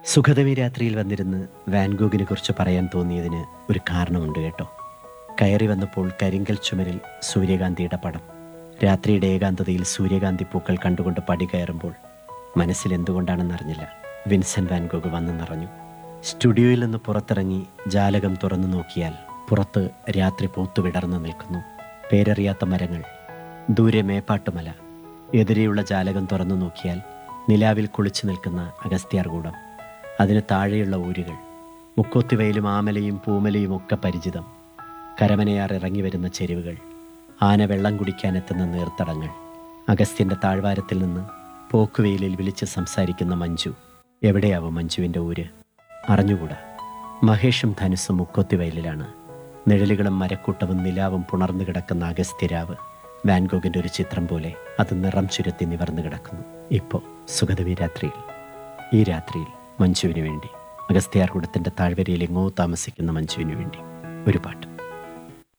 സുഖതമി രാത്രിയിൽ വന്നിരുന്ന് വാൻഗോഗിനെ കുറിച്ച് പറയാൻ തോന്നിയതിന് ഒരു കാരണമുണ്ട് കേട്ടോ കയറി വന്നപ്പോൾ കരിങ്കൽ ചുമരിൽ സൂര്യകാന്തിയുടെ പടം രാത്രിയുടെ ഏകാന്തതയിൽ സൂര്യകാന്തി പൂക്കൾ കണ്ടുകൊണ്ട് പടി കയറുമ്പോൾ മനസ്സിൽ എന്തുകൊണ്ടാണെന്നറിഞ്ഞില്ല വിൻസെന്റ് വാൻഗോഗ് വന്നു നിറഞ്ഞു സ്റ്റുഡിയോയിൽ നിന്ന് പുറത്തിറങ്ങി ജാലകം തുറന്നു നോക്കിയാൽ പുറത്ത് രാത്രി പൂത്തു വിടർന്നു നിൽക്കുന്നു പേരറിയാത്ത മരങ്ങൾ ദൂരെ മേപ്പാട്ടുമല എതിരെയുള്ള ജാലകം തുറന്നു നോക്കിയാൽ നിലാവിൽ കുളിച്ചു നിൽക്കുന്ന അഗസ്ത്യാർകൂടം അതിന് താഴെയുള്ള ഊരുകൾ മുക്കോത്തിവയിലും ആമലയും പൂമലയും ഒക്കെ പരിചിതം കരമനയാർ ഇറങ്ങി വരുന്ന ചെരുവുകൾ ആന വെള്ളം കുടിക്കാനെത്തുന്ന നീർത്തടങ്ങൾ അഗസ്ത്യൻ്റെ താഴ്വാരത്തിൽ നിന്ന് പോക്കുവെയിലിൽ വിളിച്ച് സംസാരിക്കുന്ന മഞ്ജു എവിടെയാവും മഞ്ജുവിൻ്റെ ഊര് അറിഞ്ഞുകൂടാ മഹേഷും ധനുസും മുക്കോത്തിവയലിലാണ് നിഴലുകളും മരക്കൂട്ടവും നിലാവും പുണർന്നു കിടക്കുന്ന അഗസ്ത്യരാവ് വാൻഗോഗിൻ്റെ ഒരു ചിത്രം പോലെ അത് നിറം ചുരത്തി നിവർന്നു കിടക്കുന്നു ഇപ്പോൾ സുഗതവി രാത്രിയിൽ ഈ രാത്രിയിൽ മഞ്ജുവിന് വേണ്ടി അഗസ്ത്യാർകൂടത്തിൻ്റെ താഴ്വരയിൽ എങ്ങോ താമസിക്കുന്ന മഞ്ജുവിന് വേണ്ടി ഒരു പാട്ട്